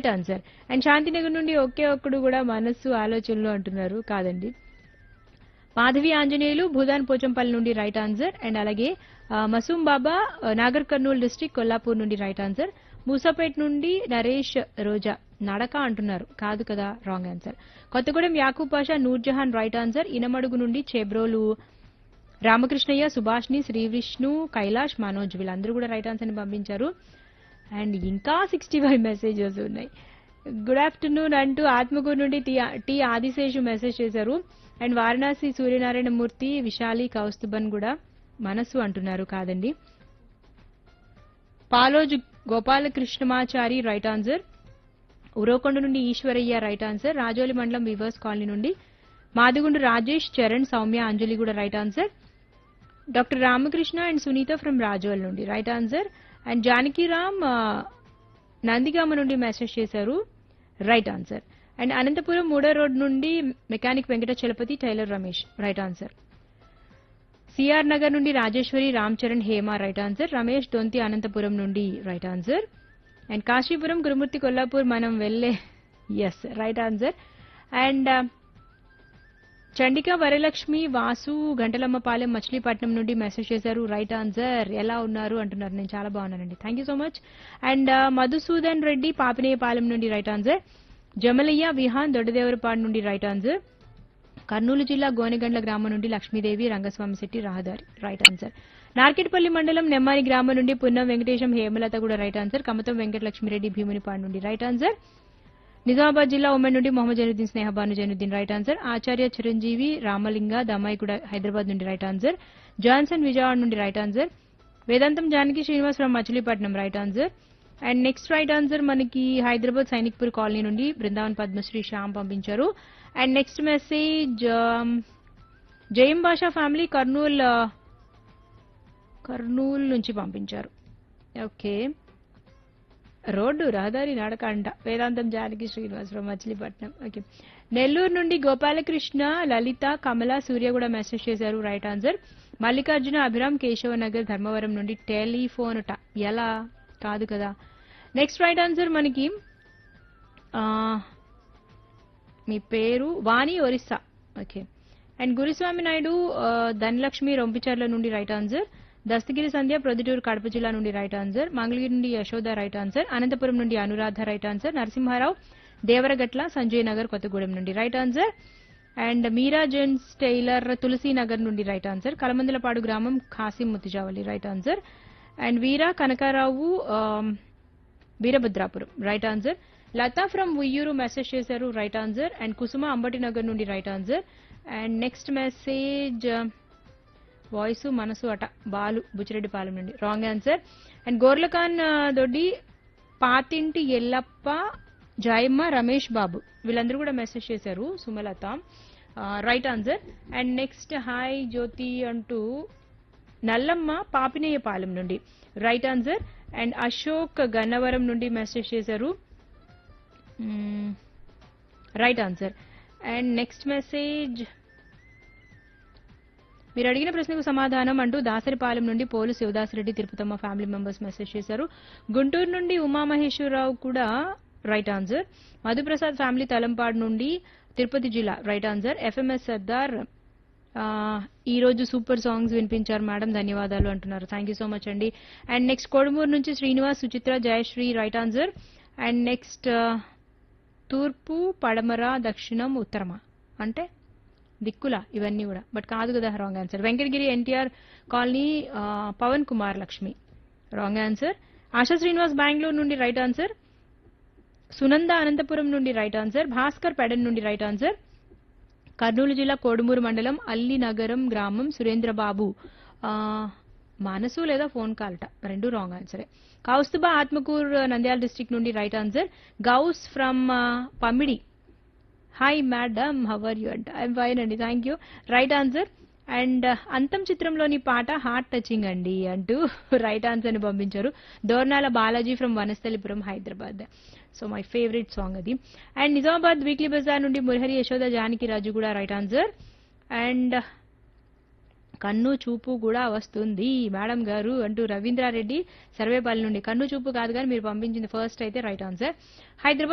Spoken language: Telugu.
రైట్ ఆన్సర్ అండ్ శాంతినగర్ నుండి ఒకే ఒక్కడు కూడా మనస్సు ఆలోచనలు అంటున్నారు కాదండి మాధవి ఆంజనేయులు భూదాన్ పోచంపల్లి నుండి రైట్ ఆన్సర్ అండ్ అలాగే ఆ, మసూం బాబా ఆ, నాగర్ కర్నూలు డిస్ట్రిక్ట్ కొల్లాపూర్ నుండి రైట్ ఆన్సర్ మూసాపేట్ నుండి నరేష్ రోజా నడక అంటున్నారు కాదు కదా wrong answer Kothagudem Yakub Pasha Noorjahan right answer Inamadugu నుండి చేబ్రోలు రామకృష్ణయ్య సుభాష్ని శ్రీ విష్ణు కైలాష్ మనోజ్ వీళ్ళందరూ కూడా రైట్ ఆన్సర్ ని పంపించారు అండ్ ఇంకా సిక్స్టీ ఫైవ్ మెసేజెస్ ఉన్నాయి గుడ్ ఆఫ్టర్నూన్ అంటూ ఆత్మకూరు నుండి టీ టీ ఆదిశేషు మెసేజ్ చేశారు అండ్ వారణాసి సూర్యనారాయణ మూర్తి విశాలి కౌస్తుభన్ కూడా మనసు అంటున్నారు కాదండి పాలోజు గోపాలకృష్ణమాచారి రైట్ ఆన్సర్ ఉరవకొండ నుండి ఈశ్వరయ్య రైట్ ఆన్సర్ రాజోలి మండలం వివర్స్ కాలనీ నుండి మాదిగుండు రాజేష్ చరణ్ సౌమ్య అంజలి కూడా right answer doctor Ramakrishna and Sunitha from Rajol నుండి రైట్ ఆన్సర్ అండ్ జానకిరామ్ ఆ, నందిగామ నుండి మెసేజ్ చేశారు రైట్ ఆన్సర్ అండ్ అనంతపురం మూడో రోడ్ నుండి mechanic Venkata Chalapathi tailor Ramesh right answer CR Nagar నుండి రాజేశ్వరి రామ్ చరణ్ హేమ రైట్ ఆన్సర్ రమేష్ దొంతి అనంతపురం నుండి right answer and Kasipuram Gurumurthy Kollapur మనం వెళ్ళే yes right answer and Chandika Varalakshmi Vasu Gantalammapalem Machilipatnam నుండి మెసేజ్ చేశారు రైట్ ఆన్సర్ ఎలా ఉన్నారు అంటున్నారు నేను చాలా బాగున్నానండి thank you so much and Madhusudan Reddy Papineyapalem నుండి రైట్ ఆన్సర్ జమలయ్య విహాన్ దొడ్డదేవరపాడు నుండి రైట్ ఆన్సర్ కర్నూలు జిల్లా గోనెగండ్ల గ్రామం నుండి లక్ష్మీదేవి రంగస్వామి శెట్టి రహదారి రైట్ ఆన్సర్ నార్కెట్పల్లి మండలం నెమ్మాని గ్రామం నుండి పున్నం వెంకటేశం హేమలత కూడా రైట్ ఆన్సర్ కమతం వెంకట లక్ష్మీరెడ్డి భీమునిపాడు నుండి రైట్ ఆన్సర్ నిజామాబాద్ జిల్లా ఉమ్మడి నుండి మొహమ్మద్ జైనుద్దీన్ స్నేహబాను జైనుద్దీన్ రైట్ ఆన్సర్ ఆచార్య చిరంజీవి రామలింగ దమ్మాయి కూడా హైదరాబాద్ నుండి రైట్ ఆన్సర్ జాన్సన్ విజయవాడ నుండి right answer Vedantam Janaki Srinivas from Machilipatnam right answer and next right answer మనకి హైదరాబాద్ సైనిక్పూర్ కాలనీ నుండి బృందావన్ పద్మశ్రీ శ్యామ్ పంపించారు అండ్ నెక్స్ట్ మెసేజ్ జయం భాషా ఫ్యామిలీ కర్నూల్ ఆ, కర్నూల్ నుంచి పంపించారు ఓకే రోడ్డు రహదారి నడక అంట వేదాంతం జానకి శ్రీనివాసరావు మచిలీపట్నం ఓకే నెల్లూరు నుండి గోపాలకృష్ణ లలిత కమల సూర్య కూడా మెసేజ్ చేశారు రైట్ ఆన్సర్ మల్లికార్జున అభిరామ్ కేశవ నగర్ ధర్మవరం నుండి టెలిఫోన్ ట ఎలా కాదు కదా నెక్స్ట్ రైట్ ఆన్సర్ మనకి ఆ, మీ పేరు వాణి ఒరిస్సా ఓకే అండ్ గురుస్వామి నాయుడు ఆ, ధనలక్ష్మి రొంపిచర్ల నుండి రైట్ ఆన్సర్ దస్తగిరి సంధ్య ప్రొద్దుటూరు కడప జిల్లా నుండి రైట్ ఆన్సర్ మంగళగిరి నుండి యశోద రైట్ ఆన్సర్ అనంతపురం నుండి అనురాధ రైట్ ఆన్సర్ నరసింహారావు దేవరగట్ల సంజయ్ నగర్ కొత్తగూడెం నుండి right answer and Meera gents tailor Tulasi Nagar నుండి రైట్ ఆన్సర్ కలమందలపాడు గ్రామం Khasim Muthijavali right answer and Veera Kanakarao um, Veerabhadrapuram right answer Latha from Uyyuru message చేశారు right answer and Kusuma Ambati Nagar నుండి right answer and next message voice మనసు అట బాలు బుచ్చిరెడ్డిపాలెం నుండి రాంగ్ ఆన్సర్ అండ్ గోర్లఖాన్ ఆ, దొడ్డి పాతింటి ఎల్లప్ప జయమ్మ రమేష్ బాబు వీళ్ళందరూ కూడా మెసేజ్ చేశారు Sumalatha right answer and next hi Jyothi అంటూ నల్లమ్మ పాపినేయపాలెం నుండి right answer and Ashok Gannavaram నుండి మెసేజ్ చేశారు right answer and next message మీరు అడిగిన ప్రశ్నకు సమాధానం అంటూ దాసరిపాలెం నుండి Polu Sivadasareddy Tirupatamma family members message చేశారు గుంటూరు నుండి ఉమామహేశ్వరరావు కూడా right answer Madhuprasad family Talampadu నుండి తిరుపతి జిల్లా రైట్ ఆన్సర్ ఎఫ్ఎంఎస్ సర్దార్ ఆ, ఈ రోజు సూపర్ సాంగ్స్ వినిపించారు మేడం ధన్యవాదాలు అంటున్నారు థ్యాంక్ యూ సో మచ్ అండి అండ్ నెక్స్ట్ కోడుమూరు నుంచి Srinivas Suchitra Jayasri right answer and next తూర్పు పడమర దక్షిణం ఉత్తరమా అంటే దిక్కుల ఇవన్నీ కూడా బట్ కాదు కదా wrong answer Venkatagiri NTR colony ఆ, పవన్ కుమార్ లక్ష్మి రాంగ్ ఆన్సర్ ఆశా శ్రీనివాస్ బెంగళూరు నుండి రైట్ ఆన్సర్ సునంద అనంతపురం నుండి రైట్ ఆన్సర్ భాస్కర్ పెడన్ నుండి రైట్ ఆన్సర్ కర్నూలు జిల్లా కోడుమూరు మండలం అల్లి నగరం గ్రామం సురేంద్రబాబు ఆ, మనసు లేదా ఫోన్ కాల్ట రెండు రాంగ్ ఆన్సరే కౌస్తుబా ఆత్మకూర్ నంద్యాల డిస్ట్రిక్ట్ నుండి right answer Gous from Pamidi hi madam how are you అంట ఐఎమ్ ఫైన్ అండి thank you right answer and Antham చిత్రంలోని పాట హార్ట్ టచింగ్ అండి అంటూ రైట్ ఆన్సర్ ని పంపించారు Dornala Balaji from Vanasthalipuram Hyderabad so my favourite song అది అండ్ నిజామాబాద్ వీక్లీ బజార్ నుండి మురహరి యశోద జానకి రాజు కూడా రైట్ ఆన్సర్ అండ్ కన్ను చూపు కూడా వస్తుంది మేడం గారు అంటూ రవీంద్రారెడ్డి సర్వేపల్లి నుండి కన్ను చూపు కాదు కానీ మీరు పంపించింది ఫస్ట్ అయితే రైట్ ఆన్సర్ హైదరాబాద్